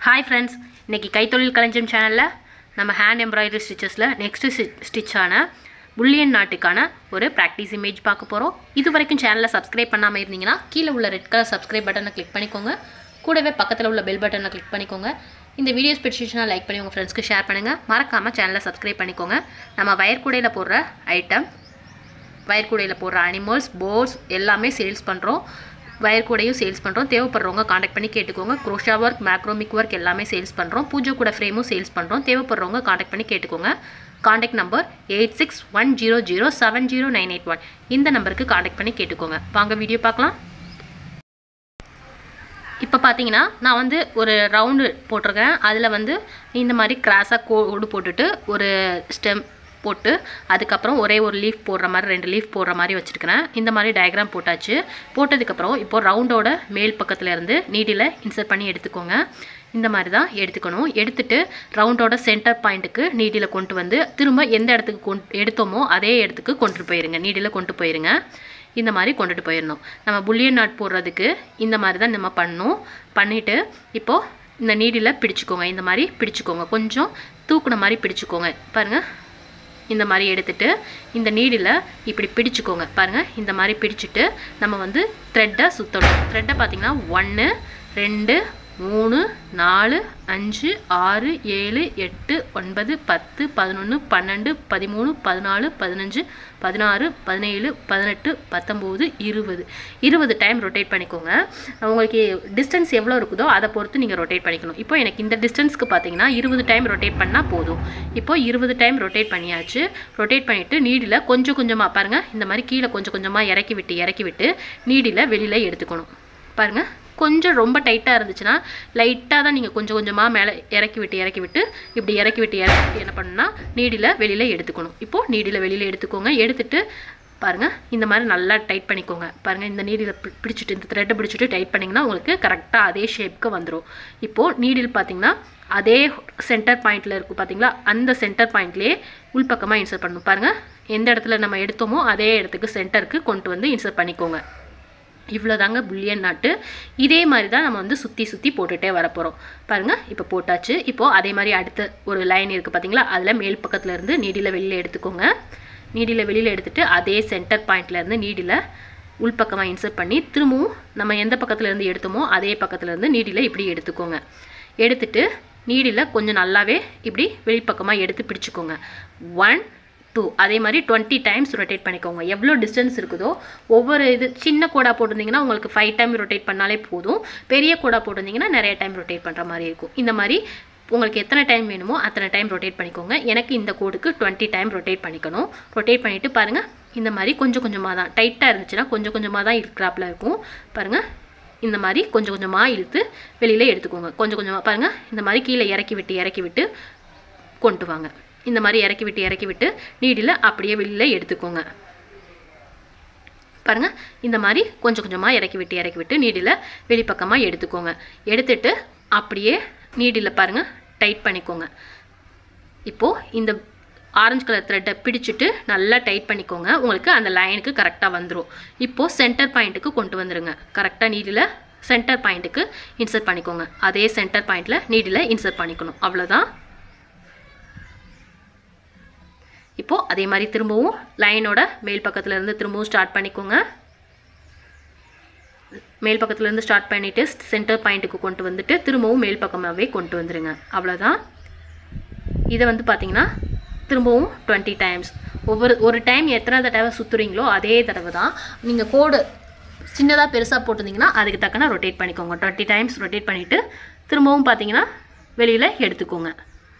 hi friends இன்றைக்கி கைத்தொழில் களஞ்சியம் சேனலில் நம்ம ஹேண்ட் எம்ப்ராய்டரி ஸ்டிச்சஸில் நெக்ஸ்ட்டு ஸ்டிச்சான புல்லியன் நாட்டுக்கான ஒரு ப்ராக்டிஸ் இமேஜ் பார்க்க போகிறோம் இது வரைக்கும் சேனலை சப்ஸ்கிரைப் பண்ணாமல் இருந்தீங்கன்னா கீழே உள்ள ரெட் கலர் சப்ஸ்கிரைப் பட்டனை கிளிக் பண்ணிக்கோங்க கூடவே பக்கத்தில் உள்ள பெல் பட்டனை கிளிக் பண்ணிக்கோங்க இந்த வீடியோஸ் பிடிச்சிச்சுன்னா லைக் பண்ணி உங்கள் ஃப்ரெண்ட்ஸ்க்கு ஷேர் பண்ணுங்கள் மறக்காமல் சேனலை சப்ஸ்கிரைப் பண்ணிக்கோங்க நம்ம வயர்கூடையில் போடுற ஐட்டம் வயர்கூடையில் போடுற அனிமல்ஸ் போர்ட்ஸ் எல்லாமே சேல்ஸ் பண்ணுறோம் வயர்கூடையும் சேல்ஸ் பண்ணுறோம் தேவைப்படுறவங்க காண்டாக்ட் பண்ணி கேட்டுக்கோங்க க்ரோஷா ஒர்க் மேக்ரோமிக் ஒர்க் எல்லாமே சேல்ஸ் பண்ணுறோம் பூஜை கூட ஃப்ரேமும் சேல்ஸ் பண்ணுறோம் தேவைப்படுறவங்க காண்டாக்ட் பண்ணி கேட்டுக்கோங்க contact number eight six one zero zero seven zero nine eight one இந்த நம்பருக்கு காண்டாக்ட் பண்ணி கேட்டுக்கோங்க வாங்க வீடியோ பார்க்கலாம் இப்போ பார்த்தீங்கன்னா நான் வந்து ஒரு ரவுண்டு போட்டிருக்கேன் அதில் வந்து இந்த மாதிரி கிராஸாக கோடு போட்டுட்டு ஒரு ஸ்டெம் போட்டு அதுக்கப்புறம் ஒரே ஒரு லீஃப் போடுற மாதிரி ரெண்டு லீஃப் போடுற மாதிரி வச்சுருக்கிறேன் இந்த மாதிரி டயக்ராம் போட்டாச்சு போட்டதுக்கப்புறம் இப்போ ரவுண்டோட மேல் பக்கத்தில் இருந்து நீடில் இன்சர்ட் பண்ணி எடுத்துக்கோங்க இந்த மாதிரி தான் எடுத்துக்கணும் எடுத்துட்டு ரவுண்டோட சென்டர் பாயிண்ட்டுக்கு நீடியில் கொண்டு வந்து திரும்ப எந்த இடத்துக்கு கொண்டு எடுத்தோமோ அதே இடத்துக்கு கொண்டு போயிருங்க நீடில் கொண்டு போயிருங்க இந்த மாதிரி கொண்டுட்டு போயிடணும் நம்ம புல்லியன் நாட் போடுறதுக்கு இந்த மாதிரி தான் நம்ம பண்ணணும் பண்ணிவிட்டு இப்போது இந்த நீடியில் பிடிச்சிக்கோங்க இந்த மாதிரி பிடிச்சிக்கோங்க கொஞ்சம் தூக்குன மாதிரி பிடிச்சிக்கோங்க பாருங்கள் இந்த மாதிரி எடுத்துட்டு இந்த நீடில் இப்படி பிடிச்சிக்கோங்க பாருங்கள் இந்த மாதிரி பிடிச்சிட்டு நம்ம வந்து த்ரெட்டை சுற்றணும் த்ரெட்டை பார்த்திங்கன்னா ஒன்று ரெண்டு மூணு நாலு அஞ்சு ஆறு ஏழு எட்டு ஒன்பது பத்து பதினொன்று பன்னெண்டு பதிமூணு பதினாலு பதினஞ்சு பதினாறு பதினேழு பதினெட்டு பத்தொம்போது இருபது இருபது டைம் ரொட்டேட் பண்ணிக்கோங்க உங்களுக்கு டிஸ்டன்ஸ் எவ்வளோ இருக்குதோ அதை பொறுத்து நீங்கள் ரொட்டேட் பண்ணிக்கணும் இப்போ எனக்கு இந்த டிஸ்டன்ஸ்க்கு பார்த்தீங்கன்னா இருபது டைம் ரொட்டேட் பண்ணால் போதும் இப்போ இருபது டைம் ரொட்டேட் பண்ணியாச்சு ரொட்டேட் பண்ணிவிட்டு நீடில் கொஞ்சம் கொஞ்சமாக பாருங்கள் இந்த மாதிரி கீழே கொஞ்சம் கொஞ்சமாக இறக்கி விட்டு இறக்கி விட்டு நீடில் வெளியில் எடுத்துக்கணும் பாருங்கள் கொஞ்சம் ரொம்ப டைட்டாக இருந்துச்சுன்னா லைட்டாக தான் நீங்கள் கொஞ்சம் கொஞ்சமாக மேலே இறக்கி விட்டு இறக்கி விட்டு இப்படி இறக்கி விட்டு இறக்கி விட்டு என்ன பண்ணணும்னா நீடில் வெளியில் எடுத்துக்கணும் இப்போது நீடில் வெளியில் எடுத்துக்கோங்க எடுத்துட்டு பாருங்கள் இந்த மாதிரி நல்லா டைட் பண்ணிக்கோங்க பாருங்கள் இந்த நீடில் பிடிச்சிட்டு இந்த த்ரெட்டை பிடிச்சிட்டு டைட் பண்ணிங்கன்னா உங்களுக்கு கரெக்டாக அதே ஷேப்புக்கு வந்துடும் இப்போது நீடில் பார்த்தீங்கன்னா அதே சென்டர் பாயிண்டில் இருக்கும் பார்த்தீங்களா அந்த சென்டர் பாயிண்ட்லேயே உள்பக்கமாக இன்சர்ட் பண்ணணும் பாருங்கள் எந்த இடத்துல நம்ம எடுத்தோமோ அதே இடத்துக்கு சென்டருக்கு கொண்டு வந்து இன்சர்ட் பண்ணிக்கோங்க இவ்வளோதாங்க புல்லியன் நாட்டு இதே மாதிரி தான் நம்ம வந்து சுற்றி சுற்றி போட்டுகிட்டே வரப்போகிறோம் பாருங்கள் இப்போ போட்டாச்சு இப்போது அதே மாதிரி அடுத்த ஒரு லைன் இருக்குது பார்த்தீங்களா அதில் மேல் பக்கத்தில் இருந்து நீடியில் வெளியில் எடுத்துக்கோங்க நீடியில் வெளியில் எடுத்துகிட்டு அதே சென்டர் பாயிண்ட்லேருந்து நீடியில் உள்பக்கமாக இன்சர்ட் பண்ணி திரும்பவும் நம்ம எந்த பக்கத்தில் இருந்து எடுத்தோமோ அதே பக்கத்தில் இருந்து நீடியில் இப்படி எடுத்துக்கோங்க எடுத்துட்டு நீடியில் கொஞ்சம் நல்லாவே இப்படி வெளிப்பக்கமாக எடுத்து பிடிச்சிக்கோங்க ஒன் டூ அதே மாதிரி டுவெண்ட்டி டைம்ஸ் ரொட்டேட் பண்ணிக்கோங்க எவ்வளோ டிஸ்டன்ஸ் இருக்குதோ ஒவ்வொரு இது சின்ன கோடா போட்டிருந்தீங்கன்னா உங்களுக்கு ஃபைவ் டைம் ரொட்டேட் பண்ணாலே போதும் பெரிய கோடா போட்டிருந்தீங்கன்னா நிறைய டைம் ரொட்டேட் பண்ணுற மாதிரி இருக்கும் இந்த மாதிரி உங்களுக்கு எத்தனை டைம் வேணுமோ அத்தனை டைம் ரொட்டேட் பண்ணிக்கோங்க எனக்கு இந்த கோடுக்கு டுவெண்ட்டி டைம் ரொட்டேட் பண்ணிக்கணும் ரொட்டேட் பண்ணிவிட்டு பாருங்கள் இந்த மாதிரி கொஞ்சம் கொஞ்சமாக தான் டைட்டாக இருந்துச்சுன்னா கொஞ்சம் கொஞ்சமாக தான் இருக்கிறாப்பில் இருக்கும் பாருங்கள் இந்த மாதிரி கொஞ்சம் கொஞ்சமாக இழுத்து வெளியில் எடுத்துக்கோங்க கொஞ்சம் கொஞ்சமாக பாருங்கள் இந்த மாதிரி கீழே இறக்கி விட்டு இறக்கி விட்டு கொண்டு வாங்க இந்த மாதிரி இறக்கி விட்டு இறக்கி விட்டு நீடில் அப்படியே வெளியில் எடுத்துக்கோங்க பாருங்கள் இந்த மாதிரி கொஞ்சம் கொஞ்சமாக இறக்கி விட்டு இறக்கி விட்டு நீடில் வெளிப்பக்கமாக எடுத்துக்கோங்க எடுத்துட்டு அப்படியே நீடில் பாருங்கள் டைட் பண்ணிக்கோங்க இப்போது இந்த ஆரஞ்சு கலர் த்ரெட்டை பிடிச்சிட்டு நல்லா டைட் பண்ணிக்கோங்க உங்களுக்கு அந்த லைனுக்கு கரெக்டாக வந்துடும் இப்போது சென்டர் பாயிண்ட்டுக்கு கொண்டு வந்துடுங்க கரெக்டாக நீடில் சென்டர் பாயிண்ட்டுக்கு இன்சர்ட் பண்ணிக்கோங்க அதே சென்டர் பாயிண்டில் நீடில் இன்சர்ட் பண்ணிக்கணும் அவ்வளோதான் இப்போது அதே மாதிரி திரும்பவும் லைனோட மேல் பக்கத்தில் இருந்து திரும்பவும் ஸ்டார்ட் பண்ணிக்கோங்க மேல் பக்கத்துலேருந்து ஸ்டார்ட் பண்ணிவிட்டு சென்டர் பாயிண்ட்டுக்கு கொண்டு வந்துட்டு திரும்பவும் மேல் பக்கமாகவே கொண்டு வந்துடுங்க அவ்வளோதான் இதை வந்து பார்த்தீங்கன்னா திரும்பவும் டுவெண்ட்டி டைம்ஸ் ஒவ்வொரு ஒரு டைம் எத்தனை தடவை சுற்றுறீங்களோ அதே தடவை தான் நீங்கள் கோடு சின்னதாக பெருசாக போட்டிருந்தீங்கன்னா அதுக்கு தக்கன ரொட்டேட் பண்ணிக்கோங்க டுவெண்ட்டி டைம்ஸ் ரொட்டேட் பண்ணிவிட்டு திரும்பவும் பார்த்தீங்கன்னா வெளியில் எடுத்துக்கோங்க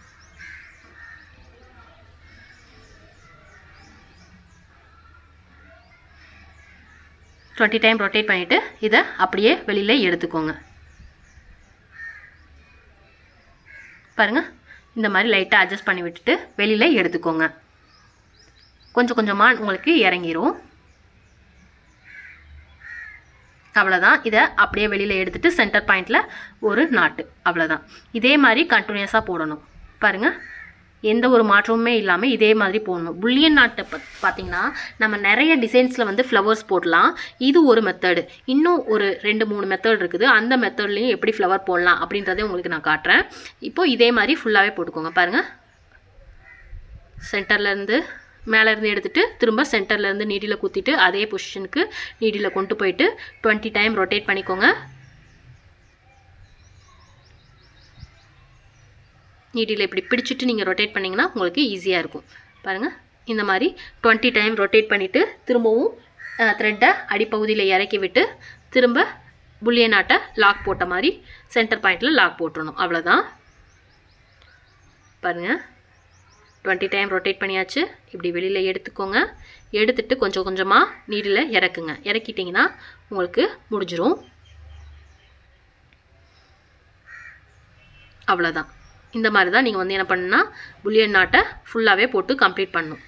டுவெண்ட்டி டைம் ரொட்டேட் பண்ணிவிட்டு இதை அப்படியே வெளியில் எடுத்துக்கோங்க பாருங்கள் இந்த மாதிரி லைட்டாக அட்ஜஸ்ட் பண்ணி விட்டுட்டு வெளியில் எடுத்துக்கோங்க கொஞ்சம் கொஞ்சமாக உங்களுக்கு இறங்கிரும் அவ்வளோதான் இதை அப்படியே வெளியில் எடுத்துகிட்டு சென்டர் பாயிண்டில் ஒரு நாட்டு அவ்வளோதான் இதே மாதிரி கண்டினியூஸாக போடணும் பாருங்கள் எந்த ஒரு மாற்றமுமே இல்லாமல் இதே மாதிரி போடணும் புல்லியன் நாட்டை பத் பார்த்தீங்கன்னா நம்ம நிறைய டிசைன்ஸில் வந்து ஃப்ளவர்ஸ் போடலாம் இது ஒரு மெத்தடு இன்னும் ஒரு ரெண்டு மூணு மெத்தட் இருக்குது அந்த மெத்தட்லேயும் எப்படி ஃப்ளவர் போடலாம் அப்படின்றதே உங்களுக்கு நான் காட்டுறேன் இப்போது இதே மாதிரி ஃபுல்லாகவே போட்டுக்கோங்க பாருங்கள் சென்டர்லேருந்து மேலேருந்து எடுத்துகிட்டு திரும்ப சென்டர்லேருந்து நீடியில் குத்திட்டு அதே பொசிஷனுக்கு நீடியில் கொண்டு போயிட்டு டுவெண்ட்டி டைம் ரொட்டேட் பண்ணிக்கோங்க நீடியில் இப்படி பிடிச்சிட்டு நீங்கள் ரொட்டேட் பண்ணிங்கன்னா உங்களுக்கு ஈஸியாக இருக்கும் பாருங்கள் இந்த மாதிரி டுவெண்ட்டி டைம் ரொட்டேட் பண்ணிவிட்டு திரும்பவும் த்ரெட்டை அடிப்பகுதியில் இறக்கி விட்டு திரும்ப புல்லியன் நாட்டை லாக் போட்ட மாதிரி சென்டர் பாயிண்டில் லாக் போட்டுடணும் அவ்வளோதான் பாருங்கள் டுவெண்ட்டி டைம் ரொட்டேட் பண்ணியாச்சு இப்படி வெளியில் எடுத்துக்கோங்க எடுத்துட்டு கொஞ்சம் கொஞ்சமாக நீடில் இறக்குங்க இறக்கிட்டிங்கன்னா உங்களுக்கு முடிஞ்சிரும் அவ்வளோதான் இந்த மாதிரி தான் நீங்கள் வந்து என்ன பண்ணுன்னா புல்லியன் நாட்டை ஃபுல்லாகவே போட்டு கம்ப்ளீட் பண்ணணும்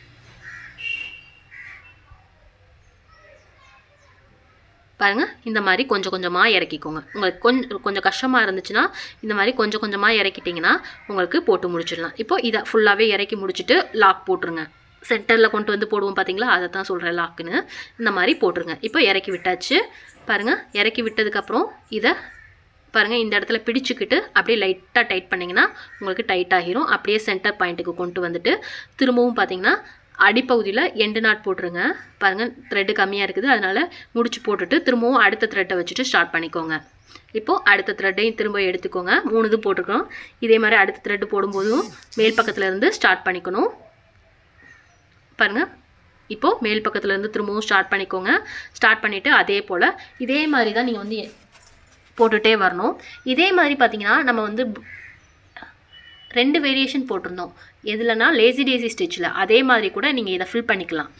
பாருங்கள் இந்த மாதிரி கொஞ்சம் கொஞ்சமாக இறக்கிக்கோங்க உங்களுக்கு கொஞ்சம் கொஞ்சம் கஷ்டமாக இருந்துச்சுன்னா இந்த மாதிரி கொஞ்சம் கொஞ்சமாக இறக்கிட்டிங்கன்னா உங்களுக்கு போட்டு முடிச்சிடலாம் இப்போ இதை ஃபுல்லாகவே இறக்கி முடிச்சுட்டு லாக் போட்டுருங்க சென்டரில் கொண்டு வந்து போடுவோம் பார்த்தீங்களா அதை தான் சொல்கிறேன் லாக்குன்னு இந்த மாதிரி போட்டுருங்க இப்போ இறக்கி விட்டாச்சு பாருங்கள் இறக்கி விட்டதுக்கப்புறம் இதை பாருங்கள் இந்த இடத்துல பிடிச்சிக்கிட்டு அப்படியே லைட்டாக டைட் பண்ணிங்கன்னா உங்களுக்கு டைட் ஆகிரும் அப்படியே சென்டர் பாயிண்ட்டுக்கு கொண்டு வந்துட்டு திரும்பவும் பார்த்தீங்கன்னா அடிப்பகுதியில் எண்டு நாட் போட்டுருங்க பாருங்கள் த்ரெட்டு கம்மியாக இருக்குது அதனால் முடிச்சு போட்டுட்டு திரும்பவும் அடுத்த த்ரெட்டை வச்சுட்டு ஸ்டார்ட் பண்ணிக்கோங்க இப்போது அடுத்த த்ரெட்டையும் திரும்ப எடுத்துக்கோங்க மூணு இது போட்டிருக்கோம் இதே மாதிரி அடுத்த த்ரெட்டு போடும்போதும் மேல் பக்கத்துல இருந்து ஸ்டார்ட் பண்ணிக்கணும் பாருங்கள் இப்போது மேல் பக்கத்துல இருந்து திரும்பவும் ஸ்டார்ட் பண்ணிக்கோங்க ஸ்டார்ட் பண்ணிவிட்டு அதே போல் இதே மாதிரி தான் நீங்கள் வந்து போட்டுகிட்டே வரணும் இதே மாதிரி பார்த்தீங்கன்னா நம்ம வந்து ரெண்டு வேரியேஷன் போட்டிருந்தோம் எதுலனா லேசி டேசி ஸ்டிச்சில் அதே மாதிரி கூட நீங்கள் இதை ஃபில் பண்ணிக்கலாம்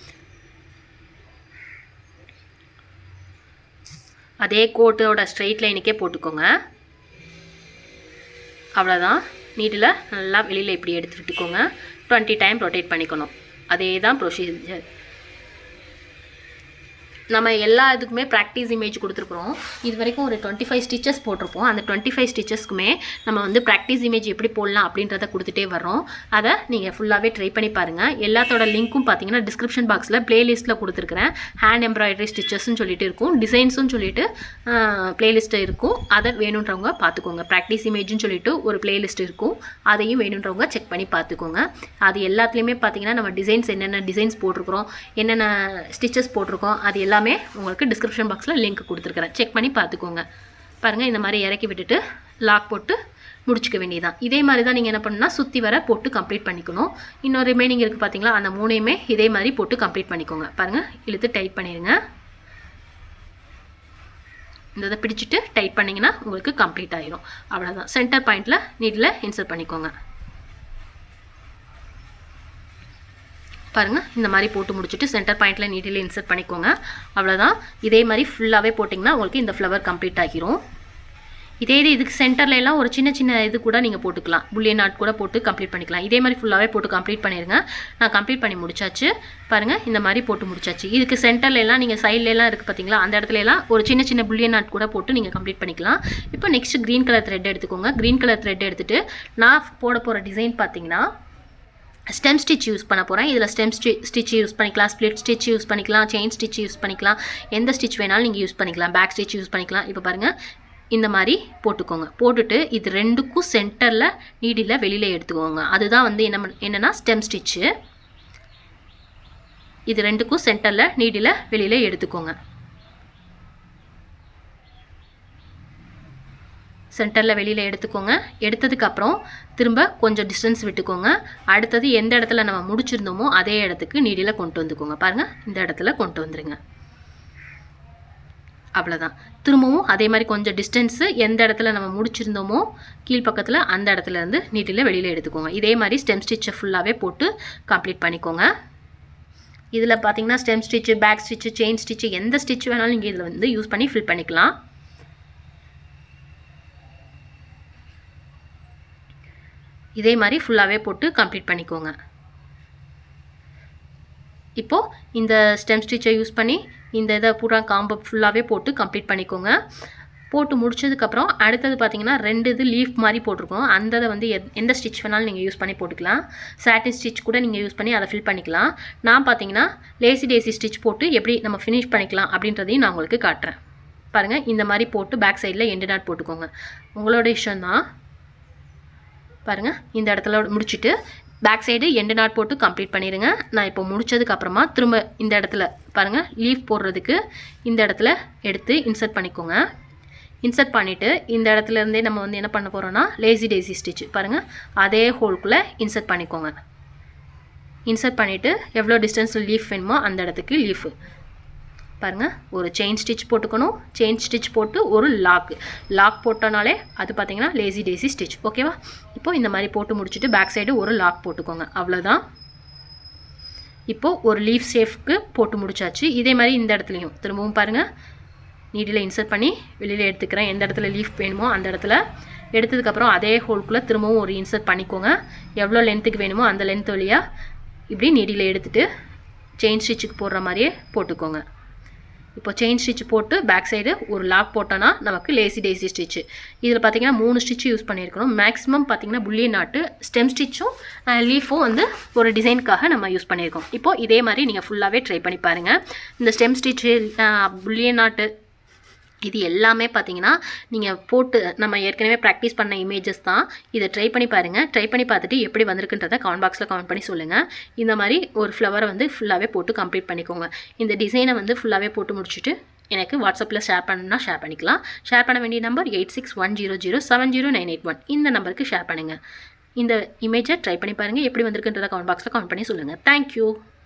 அதே கோட்டோட ஸ்ட்ரெயிட் லைனுக்கே போட்டுக்கோங்க அவ்வளோதான் நீட்டில் நல்லா வெளியில் இப்படி எடுத்து விட்டுக்கோங்க டுவெண்ட்டி டைம் ரொட்டேட் பண்ணிக்கணும் அதே தான் ப்ரொசீஜர் நம்ம எல்லா இதுக்குமே ப்ராக்டிஸ் இமேஜ் கொடுத்துருக்குறோம் இது வரைக்கும் ஒரு டுவெண்ட்டி ஃபைவ் ஸ்டிச்சஸ் போட்டிருப்போம் அந்த டுவெண்ட்டி ஃபைவ் ஸ்டிச்சஸ்க்குமே நம்ம வந்து ப்ராக்டிஸ் இமேஜ் எப்படி போடலாம் அப்படின்றத கொடுத்துட்டே வரோம் அதை நீங்கள் ஃபுல்லாகவே ட்ரை பண்ணி பாருங்கள் எல்லாத்தோட லிங்க்கும் பார்த்தீங்கன்னா டிஸ்கிரிப்ஷன் பாக்ஸில் ப்ளேலிஸ்ட்டில் கொடுத்துருக்குறேன் ஹேண்ட் எம்ப்ராய்டரி ஸ்டிச்சஸ்ன்னு சொல்லிட்டு இருக்கும் டிசைன்ஸும் சொல்லிட்டு ப்ளேலிஸ்ட்டு இருக்கும் அதை வேணுன்றவங்க பார்த்துக்கோங்க ப்ராக்டிஸ் இமேஜ்னு சொல்லிட்டு ஒரு ப்ளேலிஸ்ட் இருக்கும் அதையும் வேணுன்றவங்க செக் பண்ணி பார்த்துக்கோங்க அது எல்லாத்துலேயுமே பார்த்தீங்கன்னா நம்ம டிசைன்ஸ் என்னென்ன டிசைன்ஸ் போட்டிருக்கிறோம் என்னென்ன ஸ்டிச்சஸ் போட்டிருக்கோம் அது எல்லாமே உங்களுக்கு டிஸ்கிரிப்ஷன் பாக்ஸில் லிங்க் கொடுத்துருக்குறேன் செக் பண்ணி பார்த்துக்கோங்க பாருங்கள் இந்த மாதிரி இறக்கி விட்டுட்டு லாக் போட்டு முடிச்சுக்க வேண்டியதான் இதே மாதிரி தான் நீங்கள் என்ன பண்ணணும்னா சுற்றி வர போட்டு கம்ப்ளீட் பண்ணிக்கணும் இன்னும் ரிமைனிங் இருக்குது பார்த்தீங்களா அந்த மூணையுமே இதே மாதிரி போட்டு கம்ப்ளீட் பண்ணிக்கோங்க பாருங்கள் இழுத்து டைட் பண்ணிடுங்க இந்த இதை பிடிச்சிட்டு டைட் பண்ணிங்கன்னா உங்களுக்கு கம்ப்ளீட் ஆயிரும் அவ்வளோதான் சென்டர் பாயிண்டில் நீட்டில் இன்சர்ட் பண்ணிக்கோங்க பாருங்கள் இந்த மாதிரி போட்டு முடிச்சுட்டு சென்டர் பாயிண்டில் நீட்டில் இன்சர்ட் பண்ணிக்கோங்க அவ்வளோதான் இதே மாதிரி ஃபுல்லாகவே போட்டிங்கன்னா உங்களுக்கு இந்த ஃப்ளவர் கம்ப்ளீட் ஆகிரும் இதே இது இதுக்கு சென்டர்ல எல்லாம் ஒரு சின்ன சின்ன இது கூட நீங்கள் போட்டுக்கலாம் புல்லியன் நாட் கூட போட்டு கம்ப்ளீட் பண்ணிக்கலாம் இதே மாதிரி ஃபுல்லாகவே போட்டு கம்ப்ளீட் பண்ணிடுங்க நான் கம்ப்ளீட் பண்ணி முடிச்சாச்சு பாருங்கள் இந்த மாதிரி போட்டு முடிச்சாச்சு இதுக்கு சென்டர்ல எல்லாம் நீங்கள் சைட்ல எல்லாம் இருக்குது பார்த்தீங்களா அந்த இடத்துல எல்லாம் ஒரு சின்ன சின்ன புல்லியன் நாட் கூட போட்டு நீங்கள் கம்ப்ளீட் பண்ணிக்கலாம் இப்போ நெக்ஸ்ட் க்ரீன் கலர் த்ரெட் எடுத்துக்கோங்க க்ரீன் கலர் த்ரெட் எடுத்துட்டு நான் போட போகிற டிசைன் பார்த்தீங்கன்னா ஸ்டெம் ஸ்டிச் யூஸ் பண்ண போகிறேன் இதில் ஸ்டெம் ஸ்டி ஸ்டிச் யூஸ் பண்ணிக்கலாம் ஸ்ப்ளிட் ஸ்டிச் யூஸ் பண்ணிக்கலாம் செயின் ஸ்டிச் யூஸ் பண்ணிக்கலாம் எந்த ஸ்டிச் வேணாலும் நீங்கள் யூஸ் பண்ணிக்கலாம் பேக் ஸ்டிச் யூஸ் பண்ணிக்கலாம் இப்போ பாருங்கள் இந்த மாதிரி போட்டுக்கோங்க போட்டுட்டு இது ரெண்டுக்கும் சென்டரில் நீடியில் வெளியில் எடுத்துக்கோங்க அதுதான் வந்து என்ன பண்- என்னன்னா ஸ்டெம் ஸ்டிச்சு இது ரெண்டுக்கும் சென்டரில் நீடியில் வெளியில் எடுத்துக்கோங்க சென்டரில் வெளியில் எடுத்துக்கோங்க எடுத்ததுக்கப்புறம் திரும்ப கொஞ்சம் டிஸ்டன்ஸ் விட்டுக்கோங்க அடுத்தது எந்த இடத்துல நம்ம முடிச்சிருந்தோமோ அதே இடத்துக்கு நீடியில் கொண்டு வந்துக்கோங்க பாருங்கள் இந்த இடத்துல கொண்டு வந்துருங்க அவ்வளோதான் திரும்பவும் அதே மாதிரி கொஞ்சம் டிஸ்டன்ஸு எந்த இடத்துல நம்ம முடிச்சிருந்தோமோ கீழ்ப்பக்கத்தில் அந்த இடத்துல இருந்து நீட்டில் வெளியில் எடுத்துக்கோங்க இதே மாதிரி ஸ்டெம் ஸ்டிச்சை ஃபுல்லாகவே போட்டு கம்ப்ளீட் பண்ணிக்கோங்க இதில் பார்த்தீங்கன்னா stem stitch back stitch chain stitch எந்த ஸ்டிச் வேணாலும் நீங்கள் இதில் வந்து யூஸ் பண்ணி ஃபில் பண்ணிக்கலாம் இதே மாதிரி ஃபுல்லாகவே போட்டு கம்ப்ளீட் பண்ணிக்கோங்க இப்போது இந்த ஸ்டெம் ஸ்டிச்சை யூஸ் பண்ணி இந்த இதை பூரா காம்போ ஃபுல்லாகவே போட்டு கம்ப்ளீட் பண்ணிக்கோங்க போட்டு முடிச்சதுக்கப்புறம் அடுத்தது பார்த்தீங்கன்னா ரெண்டு இது லீஃப் மாதிரி போட்டிருக்கோம் அந்த இதை வந்து எத்- எந்த ஸ்டிச் வேணாலும் நீங்கள் யூஸ் பண்ணி போட்டுக்கலாம் சாட்டின் ஸ்டிச் கூட நீங்கள் யூஸ் பண்ணி அதை ஃபில் பண்ணிக்கலாம் நான் பார்த்தீங்கன்னா லேசி டேசி ஸ்டிச் போட்டு எப்படி நம்ம ஃபினிஷ் பண்ணிக்கலாம் அப்படின்றதையும் நான் உங்களுக்கு காட்டுறேன் பாருங்கள் இந்த மாதிரி போட்டு பேக் சைடில் எண்டு நாட் போட்டுக்கோங்க உங்களோட இஷ்டம் தான் பாருங்கள் இந்த இடத்துல முடிச்சுட்டு பேக் சைடு எண்டு நாட் போட்டு கம்ப்ளீட் பண்ணிடுங்க நான் இப்போ முடிச்சதுக்கு அப்புறமா திரும்ப இந்த இடத்துல பாருங்கள் லீஃப் போடுறதுக்கு இந்த இடத்துல எடுத்து இன்சர்ட் பண்ணிக்கோங்க இன்சர்ட் பண்ணிவிட்டு இந்த இடத்துல இருந்தே நம்ம வந்து என்ன பண்ண போகிறோம்னா லேசி டேசி ஸ்டிச் பாருங்கள் அதே ஹோல்குள்ளே இன்சர்ட் பண்ணிக்கோங்க இன்சர்ட் பண்ணிவிட்டு எவ்வளோ டிஸ்டன்ஸில் லீஃப் வேணுமோ அந்த இடத்துக்கு லீஃபு பாருங்கள் ஒரு செயின் ஸ்டிச் போட்டுக்கணும் செயின் ஸ்டிச் போட்டு ஒரு லாக் லாக் போட்டோனாலே அது பார்த்தீங்கன்னா லேசி டேசி ஸ்டிச் ஓகேவா இப்போ இந்த மாதிரி போட்டு முடிச்சுட்டு பேக் சைடு ஒரு லாக் போட்டுக்கோங்க அவ்வளோதான் இப்போ ஒரு லீஃப் ஷேஃப்க்கு போட்டு முடிச்சாச்சு இதே மாதிரி இந்த இடத்துலையும் திரும்பவும் பாருங்கள் நீடில் இன்சர்ட் பண்ணி வெளியில் எடுத்துக்கிறேன் எந்த இடத்துல லீஃப் வேணுமோ அந்த இடத்துல எடுத்ததுக்கப்புறம் அதே ஹோல்குள்ளே திரும்பவும் ஒரு இன்சர்ட் பண்ணிக்கோங்க எவ்வளோ லென்த்துக்கு வேணுமோ அந்த லென்த் வழியாக இப்படி நீடியில் எடுத்துட்டு செயின் ஸ்டிச்சுக்கு போடுற மாதிரியே போட்டுக்கோங்க இப்போ செயின் ஸ்டிச் போட்டு பேக் சைடு ஒரு லாக் போட்டோன்னா நமக்கு லேசி டேசி ஸ்டிச்சு இதில் பார்த்தீங்கன்னா மூணு ஸ்டிச் யூஸ் பண்ணியிருக்கணும் மேக்ஸிமம் பார்த்தீங்கன்னா புள்ளிய நாட்டு ஸ்டெம் ஸ்டிச்சும் லீஃபும் வந்து ஒரு டிசைனுக்காக நம்ம யூஸ் பண்ணியிருக்கோம் இப்போ இதே மாதிரி நீங்கள் ஃபுல்லாகவே ட்ரை பண்ணி பாருங்கள் இந்த ஸ்டெம் ஸ்டிச்சு புள்ளிய நாட்டு இது எல்லாமே பார்த்தீங்கன்னா நீங்கள் போட்டு நம்ம ஏற்கனவே ப்ராக்டிஸ் பண்ண இமேஜஸ் தான் இதை ட்ரை பண்ணி பாருங்கள் ட்ரை பண்ணி பார்த்துட்டு எப்படி வந்திருக்குன்றதை கமெண்ட் பாக்ஸில் கமெண்ட் பண்ணி சொல்லுங்கள் இந்த மாதிரி ஒரு ஃப்ளவரை வந்து ஃபுல்லாகவே போட்டு கம்ப்ளீட் பண்ணிக்கோங்க இந்த டிசைனை வந்து ஃபுல்லாகவே போட்டு முடிச்சுட்டு எனக்கு வாட்ஸ்அப்பில் ஷேர் பண்ணணும்னா ஷேர் பண்ணிக்கலாம் ஷேர் பண்ண வேண்டிய number eight six one zero zero seven zero nine eight one இந்த நம்பருக்கு ஷேர் பண்ணுங்கள் இந்த இமேஜை ட்ரை பண்ணி பாருங்கள் எப்படி வந்திருக்குன்றதை கமெண்ட் பாக்ஸில் கமெண்ட் பண்ணி சொல்லுங்கள் தேங்க்யூ